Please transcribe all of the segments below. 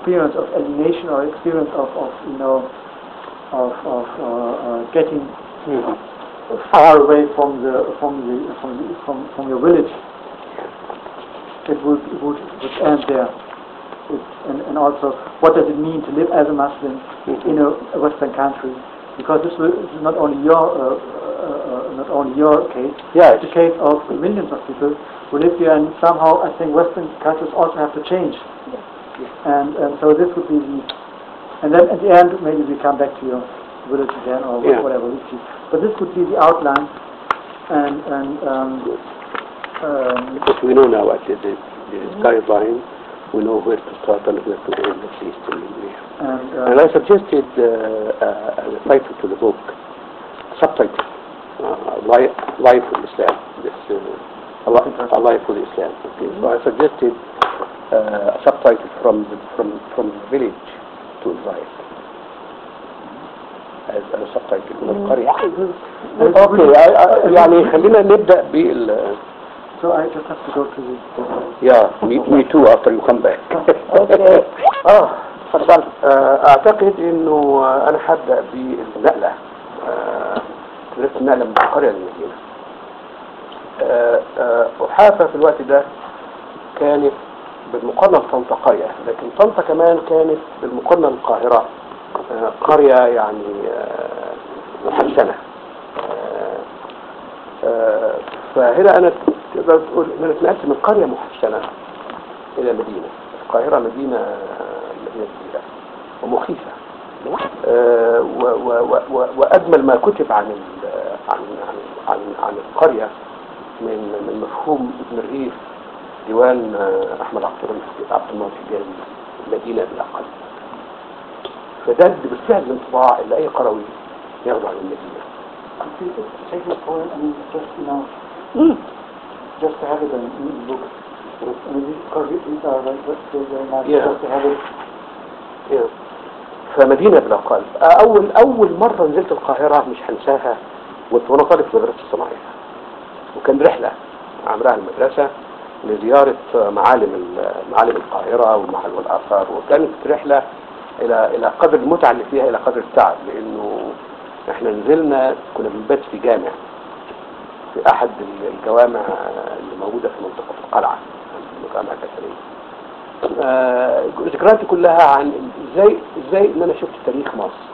experience of alienation or experience of, of you know of, of uh, uh, getting far away from the from the from the, from, from your village. It would it would, would end there. It's, and, and also, what does it mean to live as a Muslim in a, a Western country? Because this, will, this is not only your uh, uh, uh, not only your case. Yes. It's the case of millions of people who live here, and somehow I think Western cultures also have to change. And and so this would be the, and then at the end maybe we come back to your village again or Yeah. whatever we see. But this would be the outline, and and um, um, Because we know now what is the, the guideline, we know where to start and where to end at least in English. and, And uh, I suggested uh, uh, as a title to the book, subtitle, uh, Life, Life with Islam. This, uh, a, li- a Life with Islam. Okay. So I suggested uh, a subtitle from the, from from the village to life. As a subtitle من القرية. اوكي I- I- يعني خلينا نبدأ بال so I just have to go to the. Yeah, me, me too after you come back. Okay. اه اتفضل آه، اعتقد انه آه، انا هبدا بالنقله آه، لسه النقله من القريه للمدينه آه، آه، وحافه في الوقت ده كانت بالمقارنه بطنطا قريه لكن طنطا كمان كانت بالمقارنه بالقاهره آه، قريه يعني آه، محسنه آه، آه، فهنا انا تقدر تقول ان انا اتنقلت من قريه محسنه الى مدينه القاهره مدينه مدينه كبيره ومخيفه آه، و- و- و- و- واجمل ما كتب عن ال- عن عن عن, عن القريه من من مفهوم ابن الريف ديوان آه، احمد عبد الله عبد الله الحجازي مدينه بالاقل فده بالفعل الانطباع اللي اي قروي ياخده عن المدينه Take my point, I mean, just, you know, just to have it in, in the book. I mean, because these are like, very, very nice, Yeah. just to have it. Yeah. فمدينة بلا قلب أول أول مرة نزلت القاهرة مش هنساها كنت وأنا طالب في مدرسة الصناعية وكان رحلة عملها المدرسة لزيارة معالم ال- معالم القاهرة والمعالم والآثار وكانت رحلة إلى إلى قدر المتعة اللي فيها إلى قدر التعب لأنه إحنا نزلنا كنا بنبات في جامع في أحد الجوامع اللي موجودة في منطقة القلعة الجامع الأثرية آه، ذكرياتي كلها عن ازاي ازاي ان انا شفت تاريخ مصر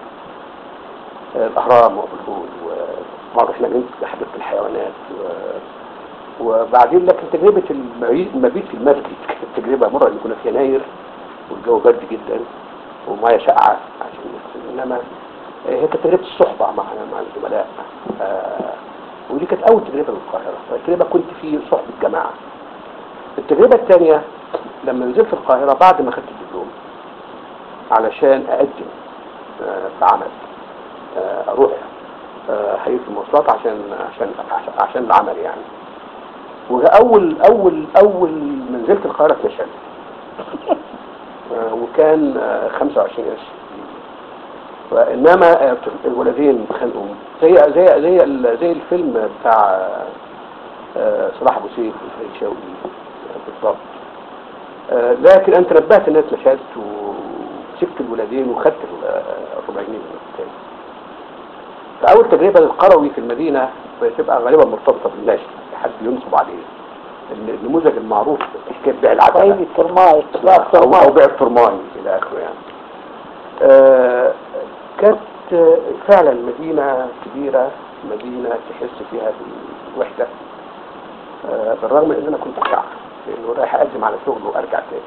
آه، الاهرام وابو الهول ومره احنا بنمسك حديقه الحيوانات و- وبعدين لكن تجربه المبيت المبيت في المسجد كانت تجربه مره اللي كنا في يناير والجو برد جدا وميه ساقعه عشان نغسل. انما آه، هي كانت تجربه الصحبه مع مع الزملاء آه، ودي كانت اول تجربه للقاهره تجربه كنت في صحبه جماعه التجربة الثانية لما نزلت القاهرة بعد ما خدت الدبلوم علشان أقدم آه، في عمل آه، أروح آه، هيئة المواصلات عشان عشان عشان- عشان العمل يعني وأول أول أول ما نزلت القاهرة اتنشلت آه، وكان آه، 25 قرش وإنما آه، الولدين اتخانقوا زي زي زي ال- زي الفيلم بتاع آه، صلاح ابو سيف وفريد شوقي آه، بالضبط آه، لكن انا تنبهت ان انا اتمشيت وسبت الولدين وخدت ال- آه، الربع جنيه من التاني فاول تجربه للقروي في المدينه بتبقى غالبا مرتبطه بالنشر حد ينصب عليه النموذج المعروف حكايه بيع طيب العتبه الترماي لا او او الترماي بيع الترماي الى اخره يعني آه، كانت آه، فعلا مدينه كبيره مدينه تحس فيها بالوحده آه، بالرغم من ان انا كنت شعب لانه رايح اقدم على شغل وارجع تاني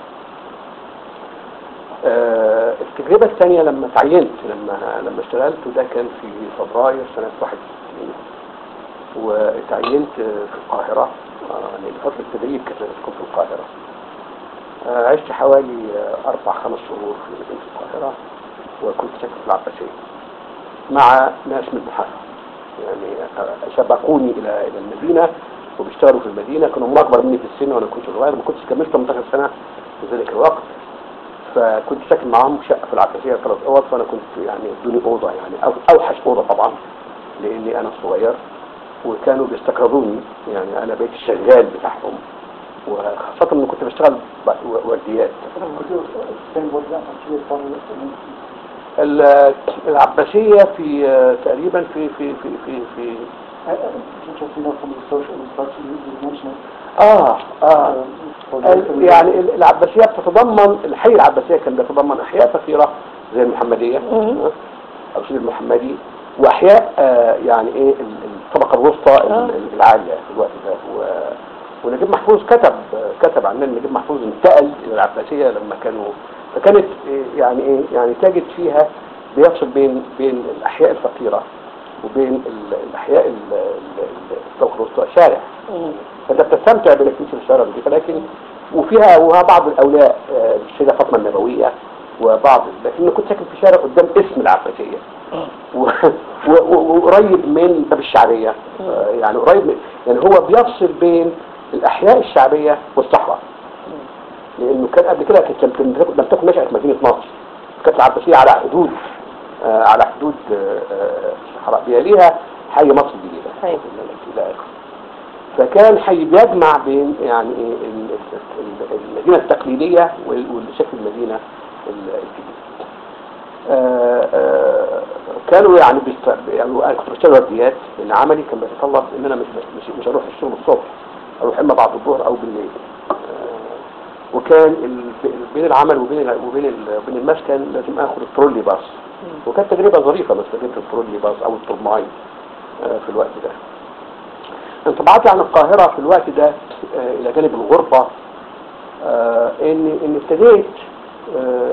آه، التجربة الثانية لما تعينت لما لما اشتغلت وده كان في فبراير سنة 61 واتعينت في القاهرة آه، لأن فترة التدريب كانت لازم تكون في القاهرة آه، عشت حوالي آه، أربع خمس شهور في مدينة القاهرة وكنت ساكن في العباسية مع ناس من البحيرة يعني آه، سبقوني إلى إلى المدينة وبيشتغلوا في المدينة كانوا هم أكبر مني في السن وأنا كنت صغير ما كنتش كملت 18 سنة في ذلك الوقت فكنت ساكن معاهم شقة في العباسية ثلاث أوض فأنا كنت يعني ادوني أوضة يعني أو- أوحش أوضة طبعا لأني أنا صغير وكانوا بيستقرضوني يعني أنا بقيت الشغال بتاعهم وخاصة اني كنت بشتغل ب- ورديات Could you explain what that actually is from ال- العباسية في آه، تقريبا في في في في, في I- I'm interested to know from the social research you, you mentioned. اه اه um, for the- ال- يعني ال- العباسية بتتضمن الحي العباسية كان بيتضمن أحياء كثيرة زي المحمدية مم. آه، أو سيد المحمدي وأحياء آه، يعني إيه ال- الطبقة الوسطى ال- آه. ال- العالية في الوقت ده و- ونجيب محفوظ كتب كتب عننا نجيب محفوظ انتقل إلى العباسية لما كانوا فكانت إيه، يعني إيه يعني تجد فيها بيفصل بين بين الأحياء الفقيرة وبين ال- الأحياء ال- ال- الطبقة الوسطى شارع مم. فانت بتستمتع بانك تمشي في الشارع دي فلكن وفيها وها بعض الاولاء آه، السيده فاطمه النبويه وبعض لكن كنت ساكن في شارع قدام اسم العباسيه و- و- و- وقريب من باب الشعبيه آه، يعني قريب من يعني هو بيفصل بين الاحياء الشعبيه والصحراء لانه كان قبل كده كانت لم تكن- لم تكن نشأت مدينه نصر كانت العباسيه على حدود آه، على حدود آه، آه، الصحراء بيليها حي مصر الجديده أيوة. الى اخره فكان حي بيجمع بين يعني إيه ال- ال- المدينة التقليدية وال- والشكل المدينة ال- الجديد. آه، آه، كانوا يعني بيست... يعني انا كنت بشتغل ورديات لان عملي كان بيتطلب ان انا مش مش, مش اروح الشغل الصبح اروح اما بعد الظهر او بالليل آه، وكان ال... بين العمل وبين ال... وبين ال... وبين المسكن لازم اخد الترولي باص وكانت تجربه ظريفه بس جبت الترولي باص او الترماي آه، في الوقت ده انطباعاتي عن القاهرة في الوقت ده آه، إلى جانب الغربة آه، إن إن ابتديت آه،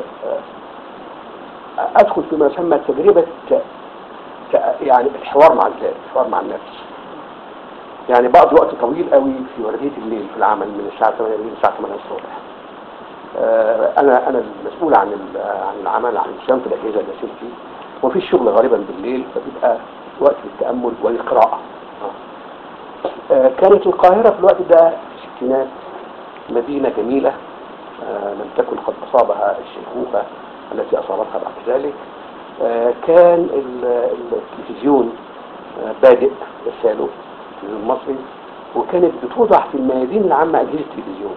آه، أدخل فيما يسمى تجربة ت- ت- يعني الحوار مع الذات الحوار مع النفس يعني بقضي وقت طويل قوي في وردية الليل في العمل من الساعة 8 بالليل للساعة 8 الصبح آه، أنا أنا المسؤول عن ال- عن العمل عن صيانة الأجهزة اللاسلكي ومفيش شغل غالبا بالليل فبيبقى وقت للتأمل والقراءة آه، كانت القاهرة في الوقت ده في الستينات مدينة جميلة آه، لم تكن قد أصابها الشيخوخة التي أصابتها بعد ذلك آه، كان ال- التلفزيون آه، بادئ رساله التلفزيون المصري وكانت بتوضع في الميادين العامة أجهزة تلفزيون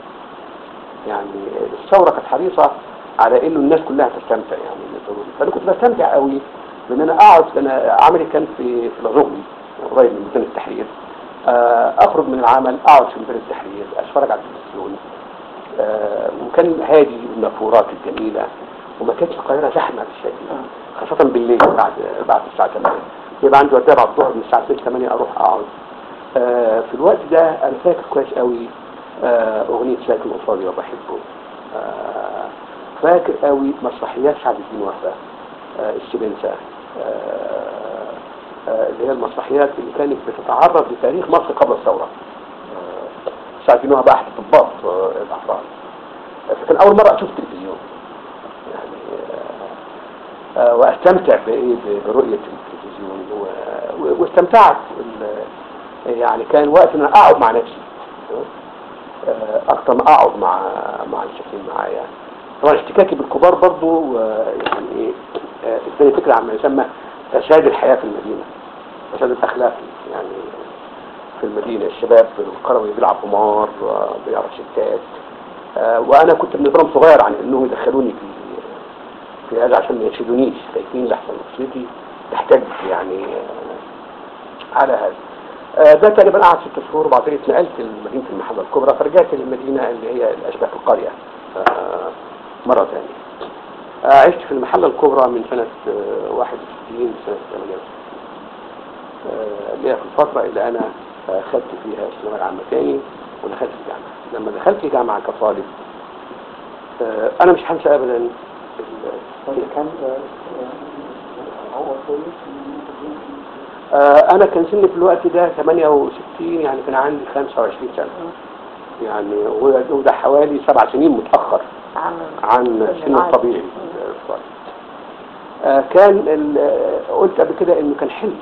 يعني الثورة كانت حريصة على انه الناس كلها تستمتع يعني ضروري فانا كنت بستمتع قوي بان انا اقعد انا عملي كان في في الغزوي قريب من ميدان التحرير آه، اخرج من العمل اقعد في ميدان التحرير اتفرج على التلفزيون آه، وكان هادي والنافورات الجميله وما كانتش القاهره زحمه بالشكل ده خاصه بالليل بعد بعد الساعه 8 يبقى عندي وقت بعد الظهر من الساعه 6 8 اروح اقعد آه، في الوقت ده انا فاكر كويس قوي آه، اغنيه ساكن قصادي وبحبه آه، فاكر قوي مسرحيات سعد الدين وهبه آه، السبنسة آه، آه، اللي هي المسرحيات اللي كانت بتتعرض لتاريخ مصر قبل الثورة آه، سعد الدين وهبه أحد ضباط آه، الأحرار آه، فكان أول مرة أشوف تلفزيون يعني آه، آه، واستمتع بايه ب- برؤيه التلفزيون و- و- واستمتعت ال- يعني كان وقت ان أنا اقعد مع نفسي آه، اكتر ما اقعد مع مع الشايفين معايا طبعا اشتكاكي بالكبار برضو آه، يعني ايه آه، اداني فكره عما يسمى فساد الحياه في المدينه فساد الاخلاقي يعني في المدينه الشباب القروي بيلعب قمار آه، بيعرف ستات آه، وانا كنت من نظام صغير عن انهم يدخلوني في في هذا عشان ما يرشدونيش خايفين لحسن اسرتي تحتاج يعني آه، على هذا آه، ده تقريبا قعد ست شهور وبعد كده اتنقلت لمدينه المحله الكبرى فرجعت للمدينه اللي هي الاشبه القريه آه، مره ثانيه آه، عشت في المحله الكبرى من سنه آه، 61 لسنه 68 آه، اللي هي في الفتره اللي انا آه، خدت فيها الثانويه العامه ثاني ودخلت الجامعه لما دخلت الجامعه كطالب آه، انا مش هنسى ابدا ال- But you can, uh, uh, how old were you? آه، انا كان سني في الوقت ده 68 يعني كان عندي 25 سنة يعني وده وده حوالي سبع سنين متأخر عن عن السن الطبيعي الصالح. آه، كان ال- آه، قلت قبل كده انه كان حلم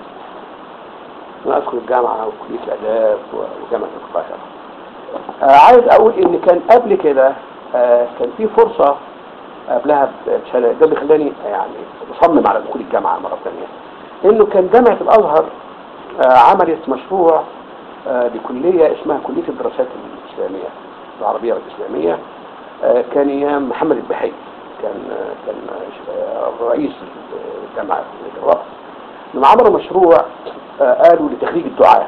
ان ادخل الجامعة وكلية الاداب و- وجامعة القاهرة آه، عايز اقول ان كان قبل كده آه، كان في فرصة قبلها بسنة ده اللي خلاني يعني مصمم على دخول الجامعة مرة ثانية انه كان جامعة الازهر آه، عملت مشروع آه، لكلية اسمها كلية الدراسات الإسلامية العربية والإسلامية آه، كان أيام محمد البحي كان آه، كان آه، رئيس الجامعة كلية الرقص لما عملوا مشروع آه، قالوا لتخريج الدعاة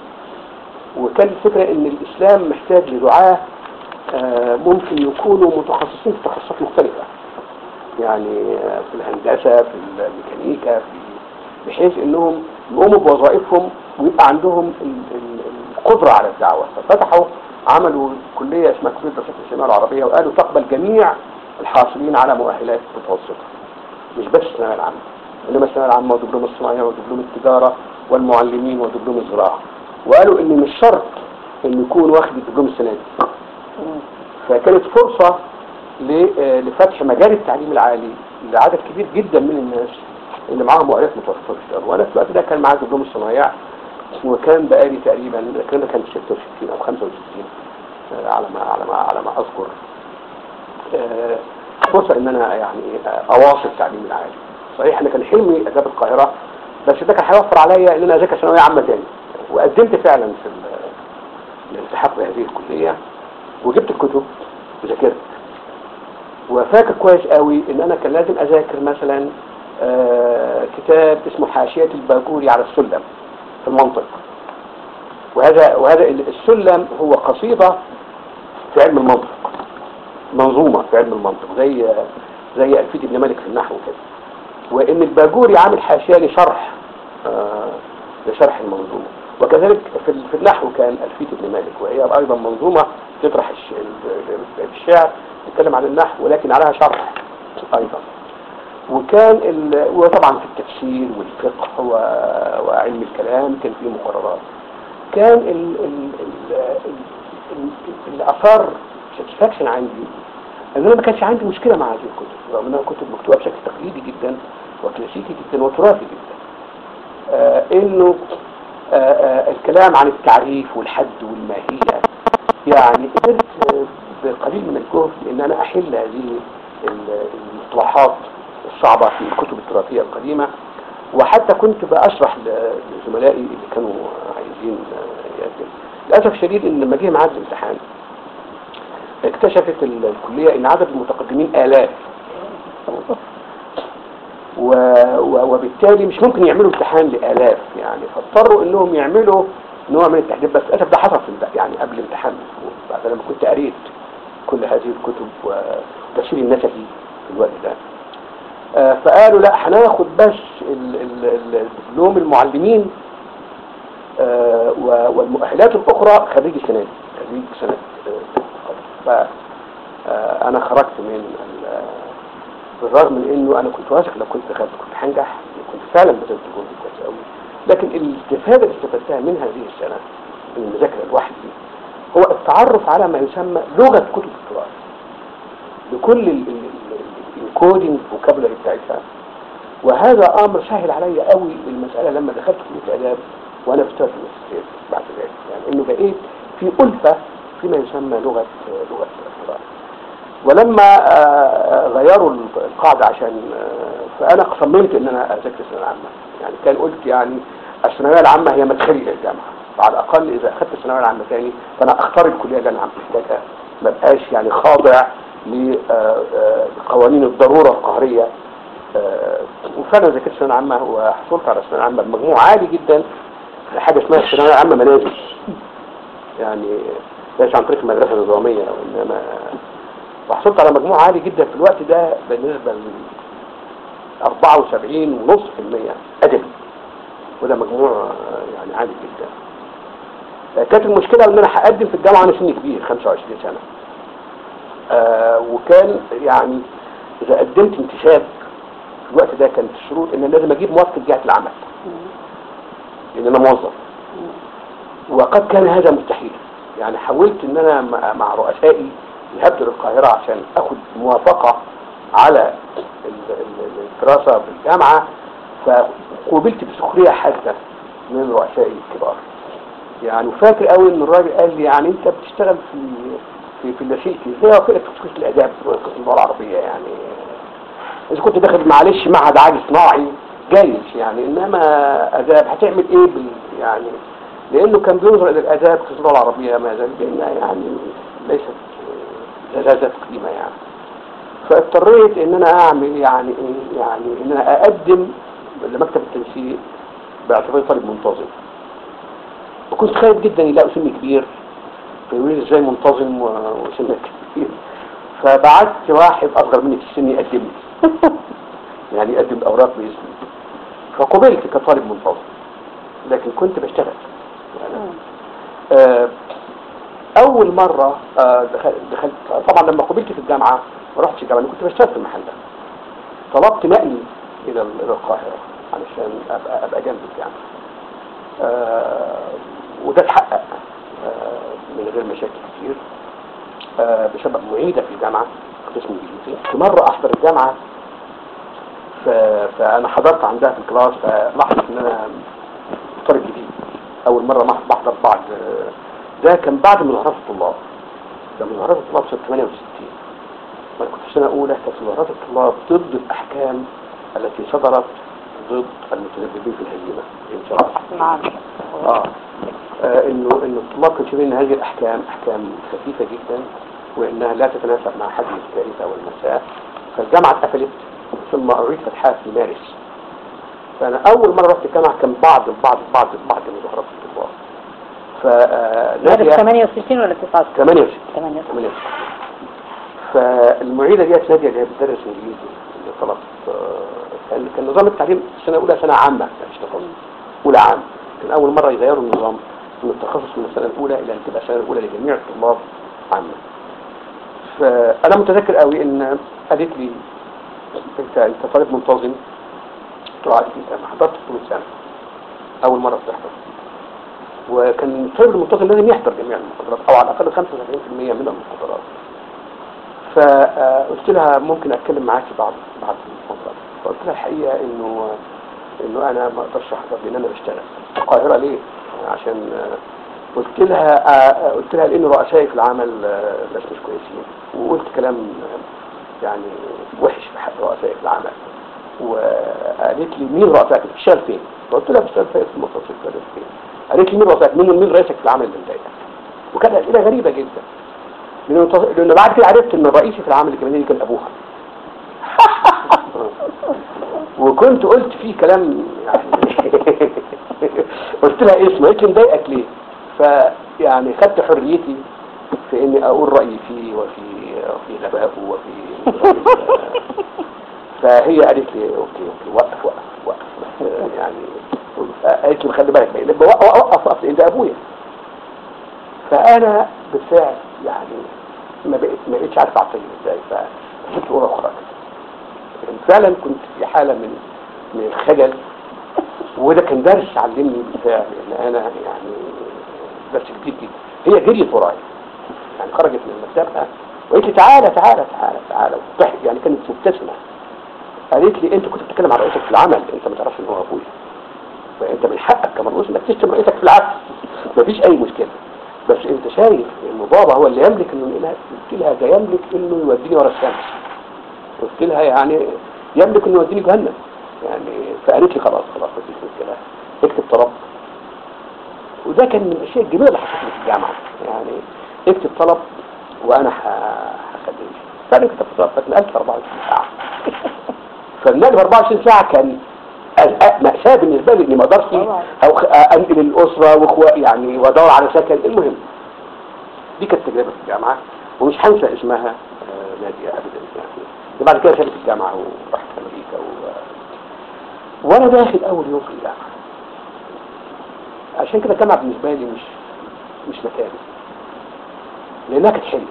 وكان الفكرة ان الاسلام محتاج لدعاة آه، ممكن يكونوا متخصصين في تخصصات مختلفة يعني آه، في الهندسة في الميكانيكا في بحيث انهم يقوموا بوظائفهم ويبقى عندهم ال- ال- القدرة على الدعوة ففتحوا عملوا كلية اسمها كلية الدراسات الإسلامية العربية وقالوا تقبل جميع الحاصلين على مؤهلات متوسطة مش بس الثانوية العامة إنما الثانوية العامة ودبلوم الصناعية ودبلوم التجارة والمعلمين ودبلوم الزراعة وقالوا إن مش شرط إن يكون واخد الدبلوم السنة دي فكانت فرصة ل- آه، لفتح مجال التعليم العالي لعدد كبير جدا من الناس اللي معاهم مؤهلات متوسطة يشتغلوا وأنا في الوقت ده كان معايا دبلوم الصنايع وكان بقالي تقريبا الكلام ده كان 66 أو 65 آه، على ما على ما على ما أذكر آه، فرصة إن أنا يعني آه، أواصل التعليم العالي صحيح أنا كان حلمي أداب القاهرة بس ده كان هيوفر عليا إن أنا أذاكر ثانوية عامة تاني وقدمت فعلا في ال- الالتحاق بهذه الكلية وجبت الكتب وذاكرت وفاكر كويس قوي ان انا كان لازم اذاكر مثلا آه، كتاب اسمه حاشية الباجوري على السلم في المنطق وهذا وهذا ال- السلم هو قصيدة في علم المنطق منظومة في علم المنطق زي زي ألفية ابن مالك في النحو كده وان الباجوري عامل حاشية لشرح آه، لشرح المنظومة وكذلك في ال- في النحو كان ألفية ابن مالك وهي أيضا منظومة تطرح الش- ال- ال- الشعر تتكلم عن النحو ولكن عليها شرح أيضا وكان ال... وطبعا في التفسير والفقه و... وعلم الكلام كان فيه مقررات كان ال... ال... ال... ال... ال... الأثار ساتسفاكشن عندي ان انا ما كانش عندي مشكلة مع هذه الكتب رغم انها كتب مكتوبة بشكل تقليدي جدا وكلاسيكي جدا وتراثي جدا آه انه آه آه الكلام عن التعريف والحد والماهية يعني قدرت آه، بقليل من الجهد ان انا احل هذه ال- المصطلحات الصعبة في الكتب التراثية القديمة وحتى كنت بأشرح ل- لزملائي اللي كانوا عايزين آه، يقدم للأسف الشديد ان لما جه ميعاد الامتحان اكتشفت ال- الكلية ان عدد المتقدمين آلاف و... و... وبالتالي مش ممكن يعملوا امتحان لآلاف يعني فاضطروا انهم يعملوا نوع من التحديد بس للاسف ده حصل في الب- يعني قبل الامتحان بأسبوع بعد لما كنت قريت كل هذه الكتب وتفسير النسفي في الوقت ده آه، فقالوا لا هناخد بس ال- ال- ال- الدبلوم المعلمين آه، و- والمؤهلات الاخرى خريج السنه دي خريج سنه فانا خرجت من ال- بالرغم من انه انا كنت واثق لو كنت دخلت كنت هنجح كنت فعلا بذلت جهد كويس قوي لكن الاستفاده اللي استفدتها من هذه السنه من المذاكره لوحدي هو التعرف على ما يسمى لغه كتب التراث بكل الكودينج فوكابولري بتاعتها وهذا امر سهل عليا قوي المساله لما دخلت كليه الاداب وانا بشتغل في الماجستير بعد ذلك يعني انه بقيت في الفه فيما يسمى لغه لغه التراث ولما آه، غيروا القاعدة عشان آه، فأنا صممت إن أنا أذاكر الثانوية العامة يعني كان قلت يعني الثانوية العامة هي مدخلي للجامعة فعلى الأقل إذا أخذت الثانوية العامة تاني فأنا أختار الكلية اللي أنا عم محتاجها ما بقاش يعني خاضع لقوانين الضرورة القهرية آه، وفعلا ذاكرت الثانوية العامة وحصلت على الثانوية العامة بمجموع عالي جدا في حاجة اسمها الثانوية العامة منازل يعني ليس عن طريق المدرسة النظامية وإنما وحصلت على مجموع عالي جدا في الوقت ده بالنسبة ل 74 ونص في المية أدبي وده مجموع آه، يعني عالي جدا آه، كانت المشكلة ان انا هقدم في الجامعة وانا سني كبير 25 سنة آه وكان يعني اذا قدمت انتساب في الوقت ده كانت الشروط ان أنا لازم اجيب موافقة جهة العمل لان انا موظف وقد كان هذا مستحيل يعني حاولت ان انا مع- مع رؤسائي ذهبت للقاهرة عشان اخد موافقة على ال- ال- الدراسة في الجامعة فقوبلت بسخرية حادة من رؤسائي الكبار يعني وفاكر قوي ان الراجل قال لي يعني انت بتشتغل في في في اللاسلكي ازاي وافقت في قسم الاداب في قسم اللغه العربيه يعني اذا كنت داخل معلش معهد عالي صناعي جايز يعني انما اداب هتعمل ايه بال يعني لانه كان بينظر الى الاداب في اللغه العربيه ما زال بانها يعني ليست لا قيمه يعني فاضطريت ان انا اعمل يعني إيه؟ يعني ان انا اقدم لمكتب التنسيق باعتباري طالب منتظم وكنت خايف جدا يلاقوا سن كبير فيقولوا لي ازاي منتظم و- وسنك كبير فبعت واحد اصغر مني في السن يقدم لي يعني يقدم الاوراق باسمي فقبلت كطالب منتظم لكن كنت بشتغل يعني آه، اول مرة آه، دخل- دخلت طبعا لما قبلت في الجامعة ما رحتش الجامعة أنا كنت بشتغل في المحل ده طلبت نقلي الى ال- الى القاهرة علشان ابقى, أبقى جنب الجامعة آه، وده اتحقق آه، من غير مشاكل كتير آه، بسبب معيدة في الجامعة قسم انجليزي في مرة احضر الجامعة ف- فانا حضرت عندها في الكلاس فلاحظت ان انا طالب جديد اول مرة ما بحضر بعد ده كان بعد مظاهرات الطلاب ده مظاهرات الطلاب سنة 68 وانا كنت في سنة اولى كانت مظاهرات الطلاب ضد الاحكام التي صدرت ضد المتسببين في الهزيمة الانشراح نعم آه. آه انه انه الطلاب كانوا شايفين ان هذه الاحكام احكام خفيفه جدا وانها لا تتناسب مع حجم الكارثه والمساء فالجامعه اتقفلت ثم اريد فتحها في مارس فانا اول مره رحت الجامعه كان بعض بعض بعض بعض مظاهرات الطلاب ف آه، هذا في نادية 68 ولا 69 68 68 68 فالمعيدة ديت نادية اللي هي بتدرس انجليزي اللي طلبت آه، كان كان نظام التعليم السنة الأولى سنة عامة مش تخصص أولى عام كان أول مرة يغيروا النظام من التخصص من السنة الأولى إلى أن تبقى السنة الأولى لجميع الطلاب عامة فأنا متذكر قوي إن قالت لي أنت أنت طالب منتظم قلت لها أكيد أنا حضرت طول السنة أول مرة بتحضر وكان الطالب المنتظم لازم يحضر جميع المحاضرات أو على الأقل 75% من المحاضرات فقلت لها ممكن اتكلم معاكي بعد بعد المحاضرات فقلت لها الحقيقه انه انه انا ما اقدرش احضر لان انا بشتغل في القاهره ليه؟ عشان آه، قلت لها آه، قلت لها لان رؤسائي في العمل آه، ناس مش كويسين وقلت كلام آه، يعني وحش في حق رؤسائي في العمل وقالت لي مين رؤسائك بتشتغل فين؟ فقلت لها بشتغل في اسم متصل بتشتغل فين؟ قالت لي مين رؤسائك؟ مين مين رئيسك في العمل اللي مضايقك؟ وكانت اسئله غريبه جدا لأنه تص- لأنه بعد كده عرفت إن الرئيسي في العمل الجماهيري كان أبوها وكنت قلت فيه كلام يعني قلت لها اسمه قلت لي مضايقك ليه فيعني خدت حريتي في اني اقول رايي فيه وفي وفي غبائه وفي فهي قالت لي اوكي اوكي وقف وقف وقف بس يعني قالت لي خلي بالك بقى وقف وقف وقف لان ده ابويا فانا بالفعل يعني ما بقيت ما بقيتش عارف اعطيه ازاي فجبت الاوضه وخرجت لكن فعلا كنت في حاله من من الخجل وده كان درس علمني بالفعل ان انا يعني درس كبير جدا هي جريت ورايا يعني خرجت من المكتبها وقالت لي تعالى تعالى تعالى تعالى وضحك يعني كانت مبتسمه قالت لي انت كنت بتتكلم عن رئيسك في العمل انت ما تعرفش ان هو ابويا فانت من حقك كمرؤوس انك تشتم رئيسك في العكس مفيش اي مشكله بس انت شايف ان بابا هو اللي يملك انه ينقلها قلت لها ده يملك انه يوديني ورا الشمس قلت لها يعني يملك انه يوديني جهنم يعني فقالت لي خلاص خلاص مفيش مشكله اكتب طلب وده كان من الاشياء الجميله اللي حصلت لي في الجامعه يعني اكتب طلب وانا ه- هخليه فانا كتبت طلب فاتنقلت في 24 ساعه فالنقل في 24 ساعه كان أز- مأساة بالنسبة لي اني ما اقدرش طبعا. او خ- انقل الاسرة واخوة يعني وادور على سكن المهم دي كانت تجربة في الجامعة ومش هنسى اسمها آه، نادية ابدا يعني دي بعد كده سابت الجامعة وراحت امريكا و... وانا داخل اول يوم في الجامعة عشان كده الجامعة بالنسبة لي مش مش مكان لانها كانت حلم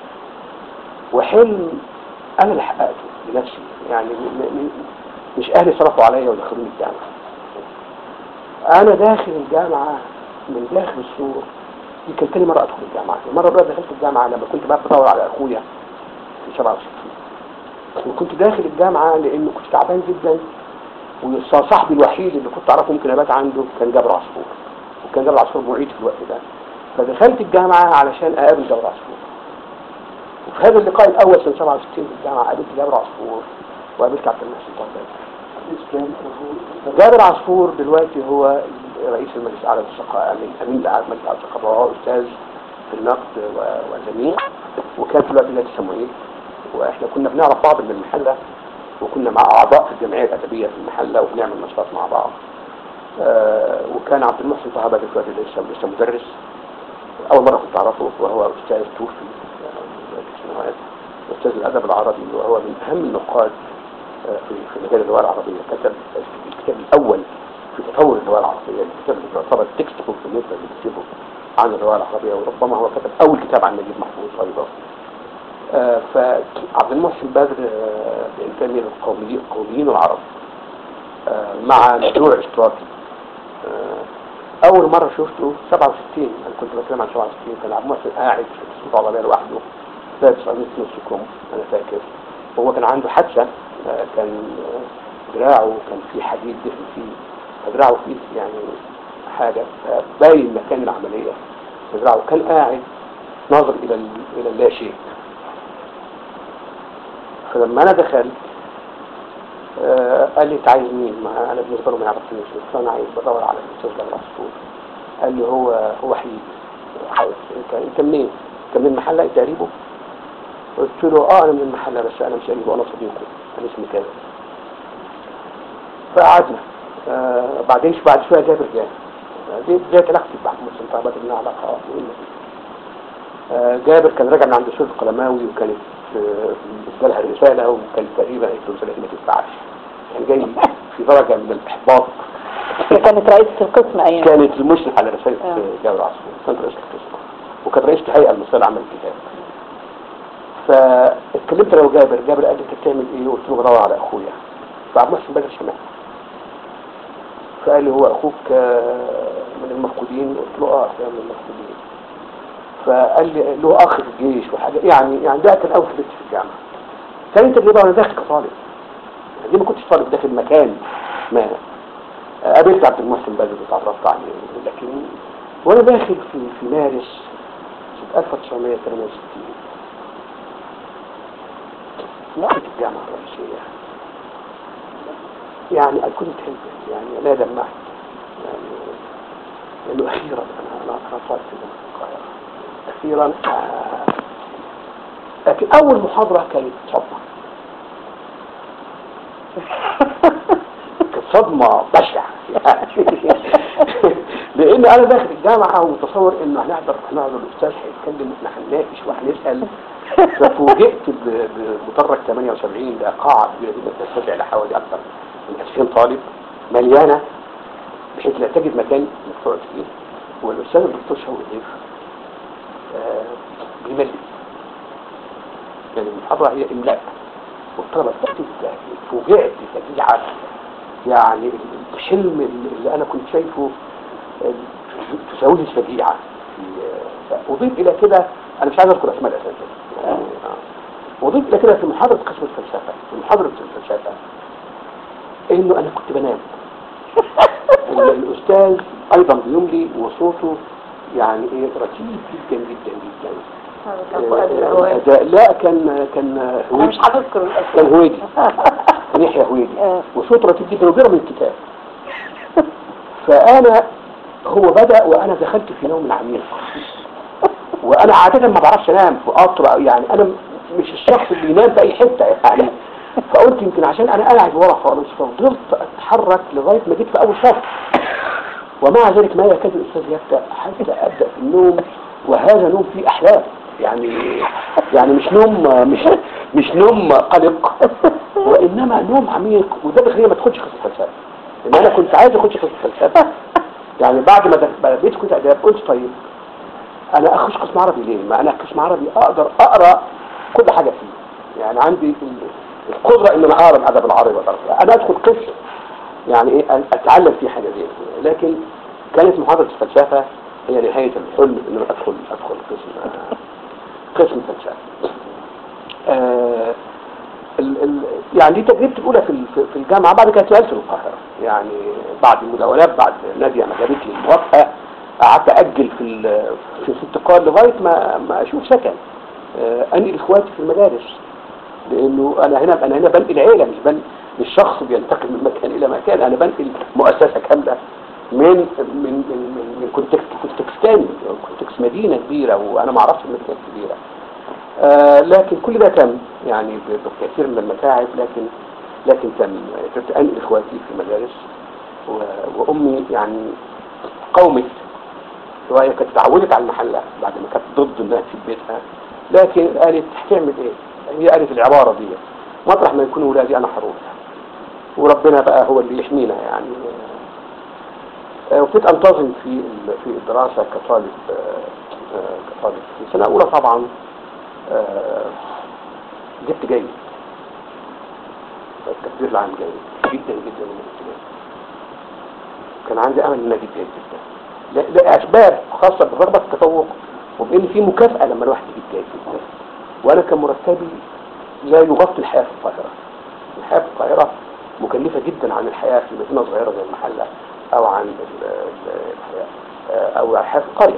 وحلم انا اللي حققته لنفسي يعني م- م- مش اهلي صرفوا عليا ودخلوني الجامعة انا داخل الجامعة من داخل السور دي كانت تاني مرة ادخل الجامعة المرة الأولى دخلت الجامعة لما كنت بقى بدور على اخويا في 67 وكنت داخل الجامعة لانه كنت تعبان جدا وصاحبي الوحيد اللي كنت اعرفه ممكن ابات عنده كان جابر عصفور وكان جابر عصفور معيد في الوقت ده فدخلت الجامعة علشان اقابل جابر عصفور وفي هذا اللقاء الاول سنة 67 في الجامعة قابلت جابر عصفور وقابلت عبد المحسن طهبان جابر عصفور دلوقتي هو رئيس المجلس الاعلى للثقافه امين امين الاعلى المجلس الاعلى للثقافه وهو استاذ في النقد و- وزميل وكان في الوقت ده سموئيل واحنا كنا بنعرف بعض من المحله وكنا مع اعضاء في الجمعيه الادبيه في المحله وبنعمل نشاطات مع بعض آه، وكان عبد المحسن طه بدر في الوقت ده لسه لسه مدرس اول مره كنت اعرفه وهو استاذ توفي آه، من سنوات استاذ الادب العربي وهو من اهم النقاد آه، في في مجال اللغه العربيه كتب الكتاب الاول في تطور اللغه العربيه الكتاب اللي يعتبر تكست بوك بالنسبه اللي بيكتبه عن اللغه العربيه وربما هو كتب اول كتاب عن نجيب محفوظ ايضا آه، فعبد المحسن بدر آه، بإنتاجه القوميين القوميين العرب آه، مع مشروع اشتراكي آه، أول مرة شفته 67 أنا كنت بتكلم عن 67 كان عبد المحسن قاعد في الصوت العربية لوحده لابس قميص نص كم أنا فاكر وهو كان عنده حادثة آه، كان آه، دراعه كان فيه حديد دفن فيه فدراعه فيه يعني حاجة آه، باين مكان العملية فدراعه كان قاعد ناظر إلى ال- إلى اللا شيء فلما انا دخلت آه قال لي انت عايز مين ما انا بالنسبه له ما يعرفنيش قلت له انا عايز بدور على الاستاذ ده العصفور قال لي هو هو حبيبي عايز انت انت منين انت من المحله انت قريبه قلت له اه انا من المحله بس انا مش قريبه انا صديقه انا اسمي كذا فقعدنا آه بعدين بعد شويه جابر جه آه، دي بدايه علاقتي بعد مسلم تعبت لنا علاقه مهمه آه، جابر كان راجع من عند الشيخ القلماوي وكانت آه، جالها رسالة وكان تقريبا قالت له رسالة دي ما تنفعش كان جاي في درجة من الإحباط هي كانت رئيسة القسم أيام كانت المشرف على رسالة آه. آه، جابر عصفور كانت رئيسة القسم وكانت رئيسة الهيئة المصرية لعمل الكتاب فاتكلمت انا وجابر جابر قال لي انت بتعمل ايه قلت له بدور على اخويا فعبد المحسن بدر سمع فقال لي هو اخوك آه، من المفقودين قلت له اه ده من المفقودين فقال لي له اخ في الجيش وحاجه يعني يعني ده كان اول تجربتي في الجامعه ثاني تجربه وانا داخل كطالب يعني دي ما كنتش طالب داخل مكان ما آه، قابلت عبد المحسن بدر وتعرفت عليه لكن وانا داخل في في مارس سنه 1968 وقت الجامعه الرئيسيه يعني I couldn't help it يعني لا دمعت يعني لانه اخيرا انا انا انا طالب في جامعه القاهره اخيرا آه، لكن اول محاضره كانت صدمه كانت صدمه بشعه يعني لان انا داخل الجامعه ومتصور انه هنحضر هنحضر الاستاذ هيتكلم واحنا هنناقش وهنسال ففوجئت ب- بمدرج 78 ده قاعه كبيره جدا ترتفع لحوالي اكثر من 2000 طالب مليانه بحيث لا تجد مكان مدفوع فيه والاستاذ الدكتور شوقي ضيف آه، بيملي يعني المحاضره هي املاء والطلبه بتاعتي فوجئت بتجيعه يعني الحلم اللي انا كنت شايفه آه، تساويه الفجيعه في- اضيف الى كده انا مش عايز اذكر اسماء الاساتذه يعني آه. واضيف الى كده في محاضره قسم الفلسفه في محاضره الفلسفه انه انا كنت بنام ال- الاستاذ ايضا بيملي وصوته يعني ايه رتيب جدا جدا جدا كان فؤاد آه، الهواري. ده- لا كان كان أنا مش هويدي هتذكر كان الأسماء هويدي كان يحيى هويدي آه. وصوته رتيب جدا وبيقرا من الكتاب فانا هو بدا وانا دخلت في نوم عميق وانا عاده ما بعرفش انام في قطر أو يعني انا م- مش الشخص اللي ينام في اي حته يعني فقلت يمكن عشان انا قاعد ورا خالص ففضلت اتحرك لغايه ما جيت في اول صف ومع ذلك ما يكاد الاستاذ يبدا حتى ابدا في النوم وهذا نوم فيه احلام يعني يعني مش نوم مش مش نوم قلق وانما نوم عميق وده بيخليني ما تاخدش قصه فلسفه ان انا كنت عايز اخش قصه فلسفه يعني بعد ما دخ- ما بقيت كنت اداب قلت طيب انا اخش قسم عربي ليه؟ ما انا قسم عربي اقدر اقرا كل حاجه فيه يعني عندي ال- القدره ان انا اقرا الادب العربي واقدر انا ادخل قسم يعني ايه أن اتعلم فيه حاجه زي كده لكن كانت محاضره الفلسفه هي نهايه الحلم ان انا ادخل ادخل قسم آه، قسم فلسفه آه، ال ال يعني دي تجربتي الاولى في ال- في- في الجامعه بعد كده اتنقلت للقاهره يعني بعد المداولات بعد ناديه ما جابت لي الموافقه قعدت اجل في ال- في الانتقال لغايه ما ما اشوف سكن آه، انقل اخواتي في المدارس لانه انا هنا انا هنا بنقل عيله مش بنقل مش شخص بينتقل من مكان الى مكان انا بنقل مؤسسه كامله من من من من, من كونتكست كونتكستاني كونتكست مدينه كبيره وانا ما اعرفش المدينه الكبيره آه لكن كل ده تم يعني ب- بكثير من المتاعب لكن لكن تم كنت انقل اخواتي في مدارس و- وامي يعني قومت وهي كانت اتعودت على المحله بعد ما كانت ضد انها تسيب بيتها لكن قالت هتعمل ايه؟ هي قالت العباره دي مطرح ما يكونوا ولادي انا هروح وربنا بقى هو اللي يحمينا يعني آه، وابتديت انتظم في ال- في الدراسه كطالب آه، آه، كطالب في سنه اولى طبعا آه، جبت جيد التقدير العام جيد جدا جدا من الابتدائي كان عندي امل ان اجيب جيد جدا ل- لاسباب خاصه برغبه التفوق وبان في مكافاه لما الواحد يجيب جيد جدا وانا كان مرتبي لا يغطي الحياه في القاهره الحياه في القاهره مكلفه جدا عن الحياه في مدينه صغيره زي المحله او عن ال- ال- الحياه آه، او الحياه في القريه